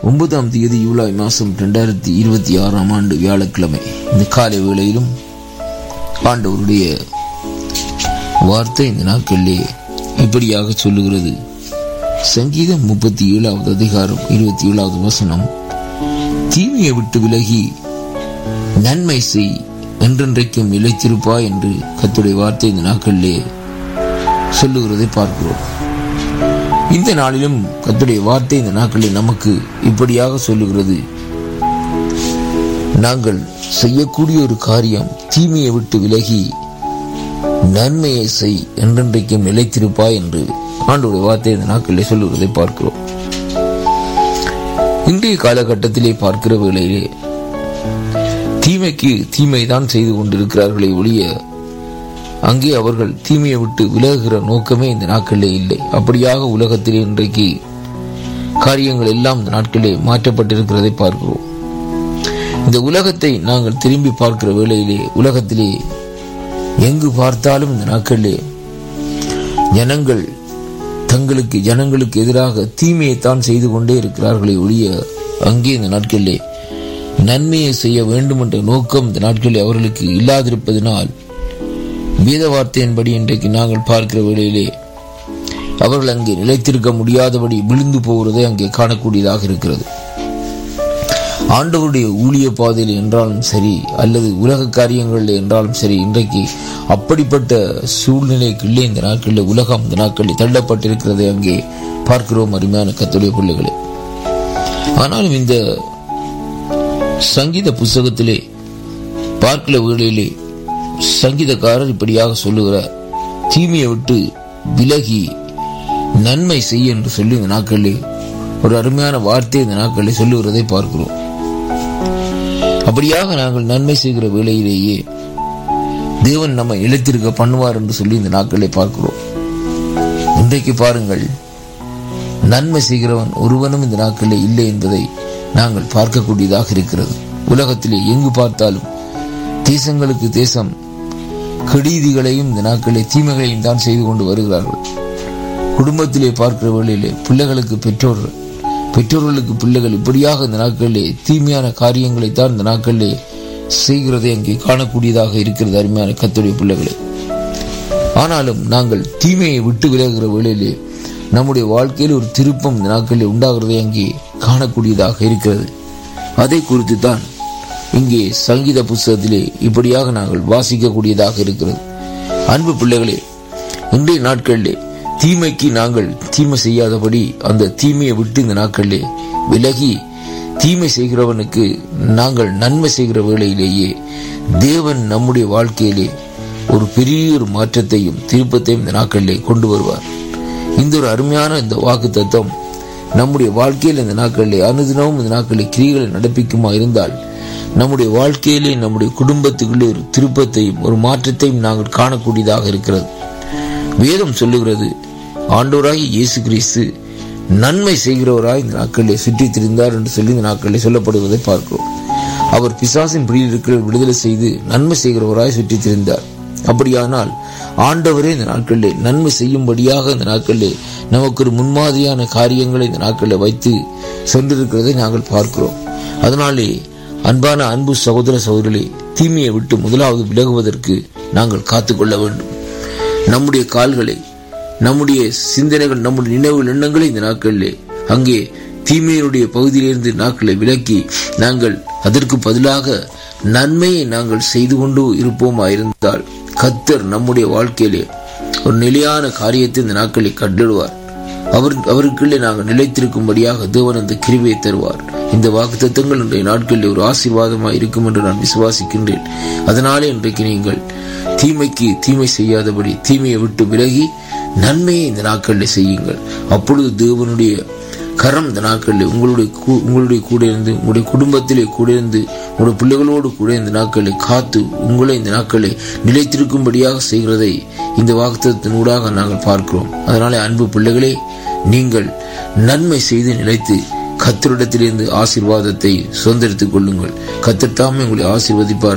ஒன்பதாம் தேதி ஜூலை மாதம் ரெண்டாயிரத்தி இருபத்தி ஆறாம் ஆண்டு வியாழக்கிழமை இந்த காலை வேளையிலும் ஆண்டவருடைய வார்த்தை இந்த நாட்களிலே இப்படியாக சொல்லுகிறது சங்கீதம் முப்பத்தி ஏழாவது அதிகாரம் இருபத்தி ஏழாவது வசனம் தீமையை விட்டு விலகி நன்மை செய் என்றென்றைக்கும் நிலைத்திருப்பாய் என்று கத்துடைய வார்த்தை இந்த நாட்களிலே சொல்லுகிறதை பார்க்கிறோம் இந்த நாளிலும் கத்துடைய வார்த்தை இந்த நாட்களில் நமக்கு இப்படியாக சொல்லுகிறது நாங்கள் செய்யக்கூடிய ஒரு காரியம் தீமையை விட்டு விலகி நன்மையை செய் என்றென்றைக்கும் நிலைத்திருப்பாய் என்று ஆண்டோடைய வார்த்தை இந்த நாட்களிலே சொல்லுகிறதை பார்க்கிறோம் இன்றைய காலகட்டத்திலே பார்க்கிற வேளையிலே தீமைக்கு தீமை தான் செய்து கொண்டிருக்கிறார்களே ஒழிய அங்கே அவர்கள் தீமையை விட்டு விலகுகிற நோக்கமே இந்த நாட்களிலே இல்லை அப்படியாக உலகத்திலே இன்றைக்கு காரியங்கள் எல்லாம் இந்த நாட்களிலே மாற்றப்பட்டிருக்கிறதை பார்க்கிறோம் இந்த உலகத்தை நாங்கள் திரும்பி பார்க்கிற வேளையிலே உலகத்திலே எங்கு பார்த்தாலும் இந்த நாட்களிலே ஜனங்கள் தங்களுக்கு ஜனங்களுக்கு எதிராக தீமையைத்தான் செய்து கொண்டே இருக்கிறார்களே ஒழிய அங்கே இந்த நாட்களிலே நன்மையை செய்ய வேண்டும் என்ற நோக்கம் இந்த நாட்களில் அவர்களுக்கு இல்லாதிருப்பதனால் வேத வார்த்தையின்படி இன்றைக்கு நாங்கள் பார்க்கிற வேளையிலே அவர்கள் அங்கே நிலைத்திருக்க முடியாதபடி விழுந்து போகிறதை அங்கே காணக்கூடியதாக இருக்கிறது ஆண்டவருடைய ஊழிய பாதையில் என்றாலும் சரி அல்லது உலக காரியங்களில் என்றாலும் சரி இன்றைக்கு அப்படிப்பட்ட சூழ்நிலைக்குள்ளே இந்த நாட்களில் உலகம் இந்த நாட்களில் தள்ளப்பட்டிருக்கிறதை அங்கே பார்க்கிறோம் அருமையான கத்துடைய பிள்ளைகளே ஆனாலும் இந்த சங்கீத புஸ்தகத்திலே பார்க்கிற வேளையிலே சங்கீதக்காரர் இப்படியாக சொல்லுகிறார் தீமையை விட்டு விலகி நன்மை செய்ய என்று சொல்லி இந்த நாட்களிலே ஒரு அருமையான வார்த்தை இந்த நாட்களில் சொல்லுகிறதை பார்க்கிறோம் அப்படியாக நாங்கள் நன்மை செய்கிற வேளையிலேயே தேவன் நம்ம இழைத்திருக்க பண்ணுவார் என்று சொல்லி இந்த நாட்களை பார்க்கிறோம் இன்றைக்கு பாருங்கள் நன்மை செய்கிறவன் ஒருவனும் இந்த நாட்களில் இல்லை என்பதை நாங்கள் பார்க்கக்கூடியதாக இருக்கிறது உலகத்திலே எங்கு பார்த்தாலும் தேசங்களுக்கு தேசம் கெடீதிகளையும் இந்த நாட்களிலே தீமைகளையும் தான் செய்து கொண்டு வருகிறார்கள் குடும்பத்திலே பார்க்கிற வேளையிலே பிள்ளைகளுக்கு பெற்றோர்கள் பெற்றோர்களுக்கு பிள்ளைகள் இப்படியாக இந்த நாட்களிலே தீமையான காரியங்களை தான் இந்த நாட்களிலே செய்கிறதை அங்கே காணக்கூடியதாக இருக்கிறது அருமையான கத்துடைய பிள்ளைகளே ஆனாலும் நாங்கள் தீமையை விட்டு விலகுகிற வேளையிலே நம்முடைய வாழ்க்கையில் ஒரு திருப்பம் இந்த நாட்களில் உண்டாகிறதை அங்கே காணக்கூடியதாக இருக்கிறது அதை குறித்து தான் இங்கே சங்கீத புஸ்தகத்திலே இப்படியாக நாங்கள் வாசிக்கக்கூடியதாக இருக்கிறது அன்பு பிள்ளைகளே இன்றைய நாட்களிலே தீமைக்கு நாங்கள் தீமை செய்யாதபடி அந்த தீமையை விட்டு இந்த நாட்களிலே விலகி தீமை செய்கிறவனுக்கு நாங்கள் நன்மை செய்கிற வேளையிலேயே தேவன் நம்முடைய வாழ்க்கையிலே ஒரு பெரிய ஒரு மாற்றத்தையும் திருப்பத்தையும் இந்த நாட்களிலே கொண்டு வருவார் இந்த ஒரு அருமையான இந்த வாக்கு தத்துவம் நம்முடைய வாழ்க்கையில் இந்த நாட்களிலே அனுதினமும் இந்த நாட்களில் கிரிகளை நடப்பிக்குமா இருந்தால் நம்முடைய வாழ்க்கையிலே நம்முடைய குடும்பத்துக்குள்ளே ஒரு திருப்பத்தையும் ஒரு மாற்றத்தையும் நாங்கள் காணக்கூடியதாக இருக்கிறது வேதம் சொல்லுகிறது ஆண்டோராகி இயேசு கிறிஸ்து நன்மை செய்கிறவராய் இந்த நாட்களிலே சுற்றி திரிந்தார் என்று சொல்லி இந்த நாட்களிலே சொல்லப்படுவதை பார்க்கிறோம் அவர் பிசாசின் பிடியில் இருக்கிற விடுதலை செய்து நன்மை செய்கிறவராய் சுற்றி திரிந்தார் அப்படியானால் ஆண்டவரே இந்த நாட்களிலே நன்மை செய்யும்படியாக இந்த நாட்களிலே நமக்கு ஒரு முன்மாதிரியான காரியங்களை இந்த நாட்களில் வைத்து சென்றிருக்கிறதை நாங்கள் பார்க்கிறோம் அதனாலே அன்பான அன்பு சகோதர சகோதரர்களே தீமையை விட்டு முதலாவது விலகுவதற்கு நாங்கள் காத்துக்கொள்ள வேண்டும் நம்முடைய கால்களை நம்முடைய சிந்தனைகள் நம்முடைய நினைவு எண்ணங்களை இந்த நாட்களிலே அங்கே தீமையினுடைய பகுதியிலிருந்து நாட்களை விலக்கி நாங்கள் அதற்கு பதிலாக நன்மையை நாங்கள் செய்து கொண்டு இருப்போமா இருந்தால் கத்தர் நம்முடைய வாழ்க்கையிலே ஒரு நிலையான காரியத்தை இந்த நாட்களை கண்டிடுவார் அவர் அவருக்குள்ளே நாங்கள் நிலைத்திருக்கும்படியாக தேவன் அந்த கிருவியை தருவார் இந்த வாக்கு தத்துவங்கள் இன்றைய நாட்களில் ஒரு ஆசீர்வாதமாக இருக்கும் என்று நான் விசுவாசிக்கின்றேன் அதனாலே இன்றைக்கு நீங்கள் தீமைக்கு தீமை செய்யாதபடி தீமையை விட்டு விலகி நன்மையை இந்த நாட்களில் செய்யுங்கள் அப்பொழுது தேவனுடைய கரம் இந்த நாட்களில் உங்களுடைய உங்களுடைய கூட இருந்து உங்களுடைய குடும்பத்திலே கூட இருந்து உங்களுடைய பிள்ளைகளோடு கூட இந்த நாட்களை காத்து உங்களை இந்த நாட்களை நிலைத்திருக்கும்படியாக செய்கிறதை இந்த வாக்குத்தினூடாக நாங்கள் பார்க்கிறோம் அதனாலே அன்பு பிள்ளைகளே நீங்கள் நன்மை செய்து நிலைத்து கத்தரிடத்திலிருந்து ஆசீர்வாதத்தை சுதந்திரித்துக் கொள்ளுங்கள் கத்தர் தாமே உங்களை ஆசீர்வதிப்பார்